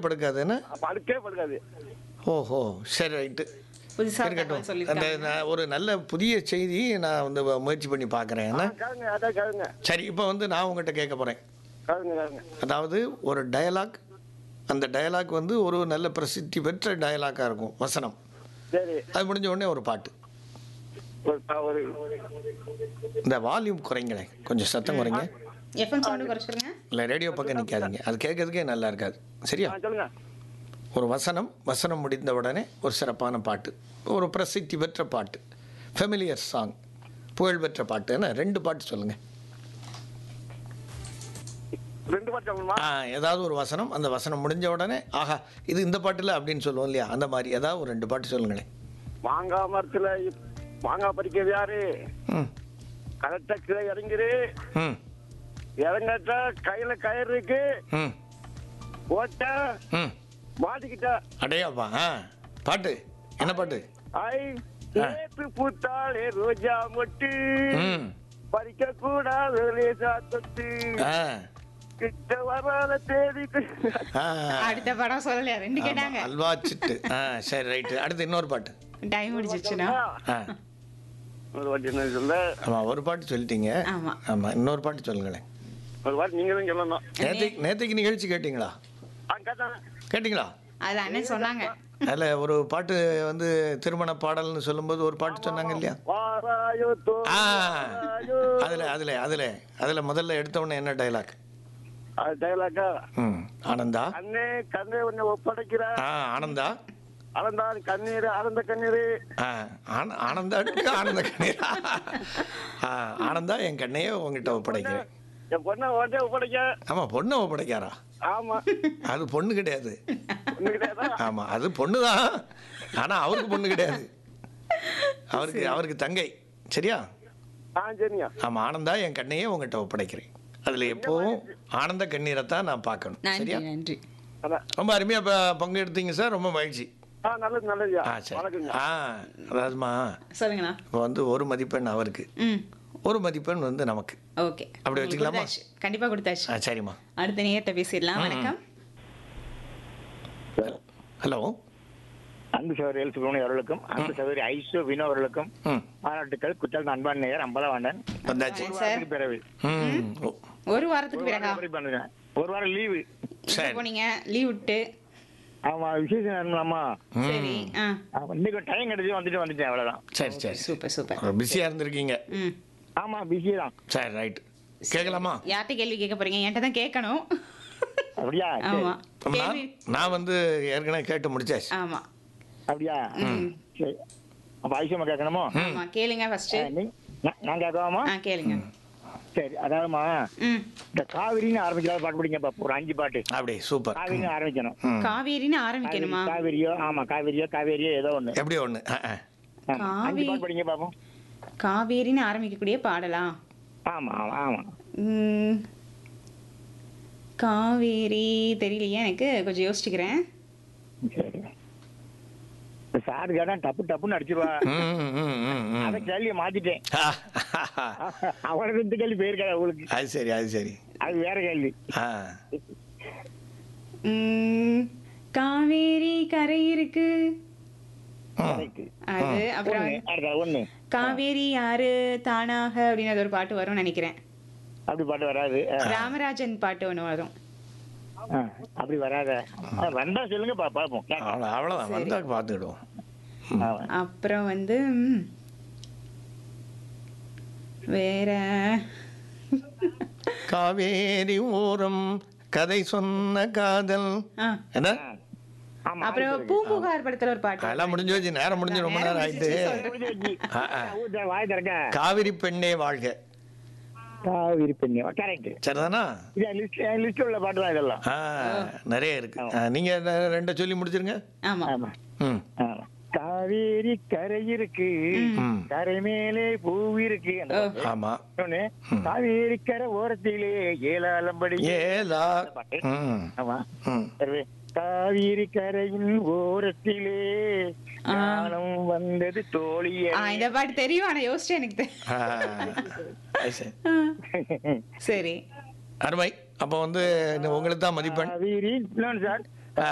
படுக்காதுன்னு படுக்கவே படுக்காது ஓஹோ சரி ரைட்டு புதுசா இருக்கட்டும் தகவல் அந்த சொல்லிருக்காங்க நான் ஒரு நல்ல புதிய செய்தி நான் வந்து முயற்சி பண்ணி பார்க்குறேன் என்ன கேளுங்க அதான் கேளுங்க சரி இப்போ வந்து நான் உங்ககிட்ட கேட்க போகிறேன் கேளுங்க கேளுங்க அதாவது ஒரு டயலாக் அந்த டயலாக் வந்து ஒரு நல்ல பிரசித்தி பெற்ற டயலாக்காக இருக்கும் வசனம் சரி அது முடிஞ்ச உடனே ஒரு பாட்டு ஒரு ஒரு இந்த வால்யூம் குறைங்களேன் கொஞ்சம் சத்தம் குறைங்க எஃப்எம் சவுண்டு குறைச்சிருங்க இல்லை ரேடியோ பக்கம் நிற்காதீங்க அது கேட்கறதுக்கே நல்லா இருக்காது சரியா ஆ சொல்லுங்க ஒரு வசனம் வசனம் முடிந்த உடனே ஒரு சிறப்பான பாட்டு ஒரு பிரசித்தி பெற்ற பாட்டு ஃபெமிலியர் சாங் புகழ்பெற்ற பாட்டு என்ன ரெண்டு பாட்டு சொல்லுங்கள் ரெண்டு பாட்டு சொல்லணுமா ஆ ஏதாவது ஒரு வசனம் அந்த வசனம் முடிஞ்ச உடனே ஆஹா இது இந்த பாட்டில் அப்படின்னு சொல்லுவோம் இல்லையா அந்த மாதிரி ஏதாவது ஒரு ரெண்டு பாட்டு சொல்லுங்களேன் மாங்காய் மரத்துல இப்- மாங்காய் பறிக்கிறது யாரு ம் கரெக்டா கீழே இறங்கிரு ம் இறங்காட்டா கையில கயிறு இருக்கு ம் போட்டா ம் மாட்டிக்கிட்டா அடையாப்பா ஆ பாட்டு என்ன பாட்டு ஐ நேற்று பூத்தாளே ரோஜா மொட்டு ம் பறிக்க கூடாது லேசா தொட்டு ஆ கிட்ட வராத தேதி ஆ அடுத்த படம் சொல்லலையா ரெண்டு கேட்டாங்க ஆமா, அல்வா சிட்டு ஆ சரி ரைட்டு அடுத்து இன்னொரு பாட்டு டைம் முடிச்சிச்சுன்னா ஆ ஒரு வாட்டி என்ன சொல்ல ஆமாம் ஒரு பாட்டு சொல்லிட்டீங்க ஆமா ஆமாம் இன்னொரு பாட்டு சொல்லுங்களேன் ஒரு வாட்டி நீங்க தான் சொல்லணும் நேற்றுக்கு நேற்றுக்கு நிகழ்ச்சி கேட்டிங்களா ஆ கேட்டாங்க கேட்டிங்களா அது அண்ணன் சொன்னாங்க அதில் ஒரு பாட்டு வந்து திருமண பாடல்னு சொல்லும்போது ஒரு பாட்டு சொன்னாங்க இல்லையா வாராயோ தோ ஆ வாராயோ. அதில் அதில் அதில் அதில் முதல்ல எடுத்த உடனே என்ன டைலாக் அது டைலாக்கா ம் ஆனந்தா கண்ணே கண்ணே உன்னை ஒப்படைக்கிற ஆ ஆனந்தா அளந்தான் கண்ணீர் ஆனந்த கண்ணீர் ஆ ஆன ஆனந்தாட்டுக்கு ஆனந்த கண்ணீரா ஆ ஆனந்தா என் கண்ணையே உங்ககிட்ட ஒப்படைக்கிறேன் என் பொண்ணை உடனே ஒப்படைக்க ஆமாம் பொண்ணை ஒப்படைக்காரா ஆமா அது பொண்ணு கிடையாது ஒண்ணுகிட்டே ஆமாம் அது பொண்ணு தான் ஆனால் அவருக்கு பொண்ணு கிடையாது அவருக்கு அவருக்கு தங்கை சரியா ஆ சரிங்க ஆமாம் ஆனந்தா என் கண்ணையே உங்ககிட்ட ஒப்படைக்கிறேன் அதில் எப்போவும் ஆனந்த கண்ணீரை தான் நான் பார்க்கணும் நன்றி சரியா நன்றி அதான் ரொம்ப அருமையாக பங்கு எடுத்தீங்க சார் ரொம்ப மகிழ்ச்சி ஆ நல்லது நல்லதுயா ஆ சரி வணக்கங்க ஆ அதாவதுமா சொல்லுங்கண்ணா இப்போ வந்து ஒரு மதிப்பெண் அவருக்கு ம் ஒரு மதிப்பெண் வந்து நமக்கு ஓகே அப்படி வச்சுக்கலாமா? கொடுத்தாச்சு. கண்டிப்பா கொடுத்தாச்சு ஆ சரிம்மா அடுத்த நேரத்தை பேசிடலாம் வணக்கம் ஹலோ அன்பு சகோதரி சுப்பிரமணியம் அவர்களுக்கும் அன்பு சகோதரி ஐசு வினோ அவர்களுக்கும் ம் பாராட்டுக்கள் குற்றல் அன்பான் நேயர் அம்பலவாணன் வந்தாச்சு சார் வாரத்துக்கு பிறகு ம் ஓ, ஒரு வாரத்துக்கு பிறகா ஒரு வாரம் பண்ணுங்க. ஒரு வாரம் லீவு எங்க சரி போனீங்க லீவ் விட்டு ஆமா விசேஷம் நடந்தலாமா சரி ஆ இன்னைக்கு டைம் கிடைச்சி வந்துட்டு வந்துட்டேன் அவ்வளவுதான் சரி சரி சூப்பர் சூப்பர் பிஸியாக இருந்திருக்கீங்க ம் ஆமா பிஸி தான் சரி ரைட் கேட்கலாமா யார்கிட்ட கேள்வி கேட்க போறீங்க என்கிட்ட தான் கேட்கணும் அப்படியா சரி. ஆமா நான் கேள்வி நான் வந்து ஏற்கனவே கேட்டு முடிச்சாச்சு ஆமா அப்படியா சரி அப்ப ஐசியம்மா கேட்கணுமோ ஆமா கேளுங்க ஃபர்ஸ்ட் ஆ, நீ- நான் நான் கேட்கவாமா ஆ கேளுங்க சரி அதாவதுமா ம் இந்த காவிரின்னு ஆரம்பிக்காத பாட்டு பிடிங்க பாப்பா ஒரு அஞ்சு பாட்டு அப்படி சூப்பர் காவிரின்னு ஆரம்பிக்கணும் ம் காவேரின்னு காவிரி- ஆரம்பிக்கணுமா காவிரியோ ஆமா காவிரியோ காவேரியோ ஏதோ ஒண்ணு எப்படி ஒன்று ஆ ஆ ஆமா. அஞ்சு காவி- பாட்டு படிங்க பாப்போம் காவேரின்னு ஆரம்பிக்கக்கூடிய பாடலா ஆமா ஆமா ஆமா ம், காவேரி தெரியலையே எனக்கு கொஞ்சம் யோசிச்சுக்கிறேன் சரி இந்த சாரு கேட்டா டப்பு டப்புன்னு அடிச்சிருவா ம் ம் ம் ம் அத கேள்வியை மாத்திட்டேன் ஆ, அவனுக்கு இந்த கேள்வி போயிருக்காது உங்களுக்கு அது சரி அது சரி அது வேற கேள்வி ஆ ம், காவேரி கரை இருக்கு ம். Correct. அது அப்புறம் ஒண்ணு அடுத்த ஒண்ணு காவேரி யாரு தானாக அப்படின்னு அது ஒரு பாட்டு வரும்னு நினைக்கிறேன் அப்படி பாட்டு வராது ஆ, ராமராஜன் பாட்டு ஒன்று வரும் ஆ, அப்படி வராத ஆ, வந்தா சொல்லுங்க பா பாப்போம் அவ்வளோ அவ்வளோதான் வந்தால் பார்த்துக்கிடுவோம் ஆமா. அப்புறம் வந்து ம், வேற காவேரி ஓரம் கதை சொன்ன காதல் ஆ, என்ன ஆமா அப்புறம் பூம்புகார் படத்துல ஒரு பாட்டு எல்லாம் முடிஞ்சு வச்சு நேரம் முடிஞ்சு ரொம்ப நேரம் ஆயிட்டு முடிஞ்சு வச்சு. ஆ, ஆ. ஊத்த, வாய் திறக்க காவிரி பெண்ணே வாழ்க காவிரி பெண்ணு கரெக்ட் சரிதானா இது லிஸ்ட் லிஸ்ட் உள்ள பாட்டு தான் இதெல்லாம் ஆ நிறைய இருக்கு ஆ, நீங்க ரெ- ரெண்டை சொல்லி முடிச்சிருங்க ஆமா ஆமா ம் ஆமா. காவேரி கரை இருக்கு ம் கரை மேலே பூ இருக்கு அந்த ஓ. பாட்டு. ஆமா இன்னொன்னு, காவேரி கரை ஓரத்திலே ஏழாலம்படி ஏலா ம் ஆமா ம் சரி. காவிரி கரையின் ஓரத்திலே ஆ. ஞானம் வந்தது தோழிய ஆ இந்த பாட்டு தெரியும் ஆனா யோசிச்சேன் எனக்கு தெ- ஆ, அது சரி. ஆ, சரி அருமை அப்போ வந்து இந்த உங்களுக்கு தான் மதிப்பெண் காவிரி இன்னொன்னு சார்